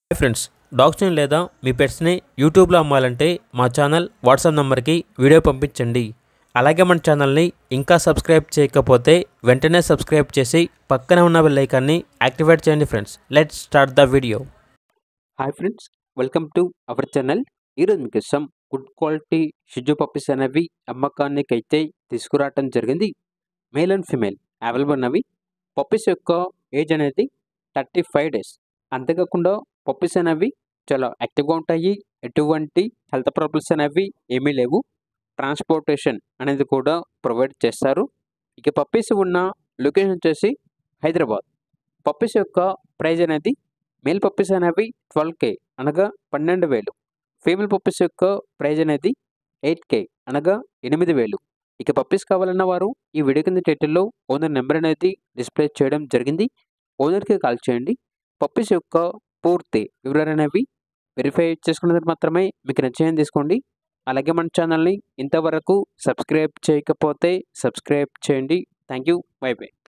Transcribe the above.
hi friends డాగ్స్ని లేదా మీ పెట్స్ని యూట్యూబ్లో అమ్మాలంటే మా ఛానల్ వాట్సాప్ నెంబర్కి వీడియో పంపించండి అలాగే మన ఛానల్ని ఇంకా సబ్స్క్రైబ్ చేయకపోతే వెంటనే సబ్స్క్రైబ్ చేసి పక్కనే ఉన్న బెల్ ఐకాన్ని యాక్టివేట్ చేయండి friends let start the video hi friends welcome to our channel ఈరోజు మీకు ఇష్టం గుడ్ క్వాలిటీ షిజు పప్పీస్ అనేవి అమ్మకానికి అయితే తీసుకురావటం జరిగింది మేల్ అండ్ ఫిమేల్ అవైలబుల్ ఉన్నవి పప్పీస్ యొక్క ఏజ్ అనేది థర్టీ ఫైవ్ డేస్ అంతేకాకుండా పప్పీస్ అనేవి చాలా యాక్టివ్గా ఉంటాయి ఎటువంటి హెల్త్ ప్రాబ్లమ్స్ అనేవి ఏమీ లేవు ట్రాన్స్పోర్టేషన్ అనేది కూడా ప్రొవైడ్ చేస్తారు ఇక పప్పీస్ ఉన్న లొకేషన్ వచ్చేసి హైదరాబాద్ పప్పీస్ యొక్క ప్రైజ్ అనేది మేల్ పప్పీస్ అనేవి ట్వెల్వ్ కే అనగా పన్నెండు వేలు ఫీమేల్ పప్పీస్ యొక్క ప్రైజ్ అనేది ఎయిట్ కే అనగా ఎనిమిది వేలు ఇక పప్పీస్ కావాలన్న వారు ఈ వీడియో కింద టైటిల్లో ఓనర్ నెంబర్ అనేది డిస్ప్లే చేయడం జరిగింది ఓనర్కి కాల్ చేయండి పప్పీస్ యొక్క పూర్తి వివరాలు అనేవి వెరిఫై చేసుకున్న తర్వాత మాత్రమే మీకు నచ్చేయని తీసుకోండి అలాగే మన ఛానల్ని ఇంతవరకు సబ్స్క్రైబ్ చేయకపోతే సబ్స్క్రైబ్ చేయండి థ్యాంక్ యూ బై బై